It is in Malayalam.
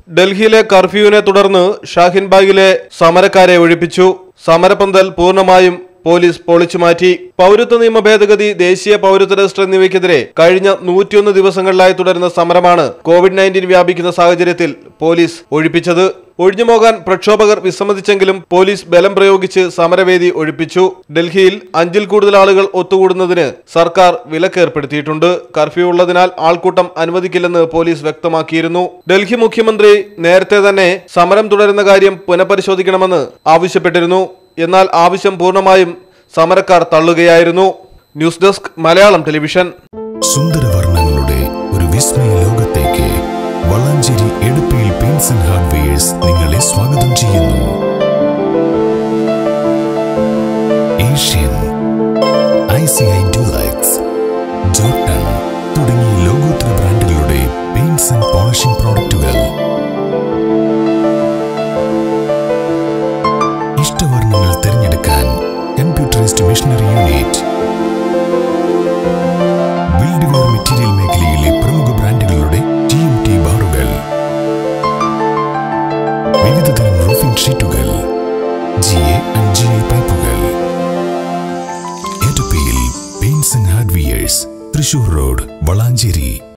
ഡൽഹിയിലെ കർഫ്യൂവിനെ തുടർന്ന് ഷാഹിൻബാഗിലെ സമരക്കാരെ ഒഴിപ്പിച്ചു സമരപന്തൽ പൂർണ്ണമായും പോലീസ് പൊളിച്ചുമാറ്റി പൗരത്വ നിയമ ഭേദഗതി ദേശീയ പൗരത്വ രജിസ്റ്റർ എന്നിവയ്ക്കെതിരെ കഴിഞ്ഞ നൂറ്റിയൊന്ന് ദിവസങ്ങളിലായി തുടരുന്ന സമരമാണ് കോവിഡ് നയൻറ്റീൻ വ്യാപിക്കുന്ന സാഹചര്യത്തിൽ പോലീസ് ഒഴിപ്പിച്ചത് ഒഴിഞ്ഞുപോകാൻ പ്രക്ഷോഭകർ വിസമ്മതിച്ചെങ്കിലും പോലീസ് ബലം പ്രയോഗിച്ച് സമരവേദി ഒഴിപ്പിച്ചു ഡൽഹിയിൽ അഞ്ചിൽ കൂടുതൽ ആളുകൾ ഒത്തുകൂടുന്നതിന് സർക്കാർ വിലക്കേർപ്പെടുത്തിയിട്ടുണ്ട് കർഫ്യൂ ഉള്ളതിനാൽ ആൾക്കൂട്ടം അനുവദിക്കില്ലെന്ന് പോലീസ് വ്യക്തമാക്കിയിരുന്നു ഡൽഹി മുഖ്യമന്ത്രി നേരത്തെ തന്നെ സമരം തുടരുന്ന കാര്യം പുനഃപരിശോധിക്കണമെന്ന് ആവശ്യപ്പെട്ടിരുന്നു എന്നാൽ ആവശ്യം പൂർണ്ണമായും സമരക്കാർ തള്ളുകയായിരുന്നു ന്യൂസ് ഡെസ്ക് മലയാളം ടെലിവിഷൻ സുന്ദരവർണ്ണങ്ങളുടെ ഒരു വിസ്മയ ലോകത്തേക്ക് വളാഞ്ചേരി എടുപ്പിയിൽ പെയിന്റ്സ് ആൻഡ് ഹാർഡ്വെയേഴ്സ് നിങ്ങളെ സ്വാഗതം ചെയ്യുന്നു Asian I C I Dulux Jotun തുടങ്ങിയ ലോകോത്തര ബ്രാൻഡുകളുടെ പെയിന്റ്സ് ആൻഡ് പോളിഷിംഗ് പ്രോഡക്റ്റുകൾ ഇഷ്ടവർണ്ണങ്ങൾ തിരഞ്ഞെടുക്കാൻ computerised machinery unit build ware material മേഖലയിലെ പ്രമുഖ ബ്രാൻഡുകളുടെ ടി എം ടി ബാറുകൾ വിവിധതരം റൂഫിംഗ് ഷീറ്റുകൾ G A and G I പൈപ്പുകൾ എറ്റുപിയിൽ paints and hardwares Thrissur road Valanchery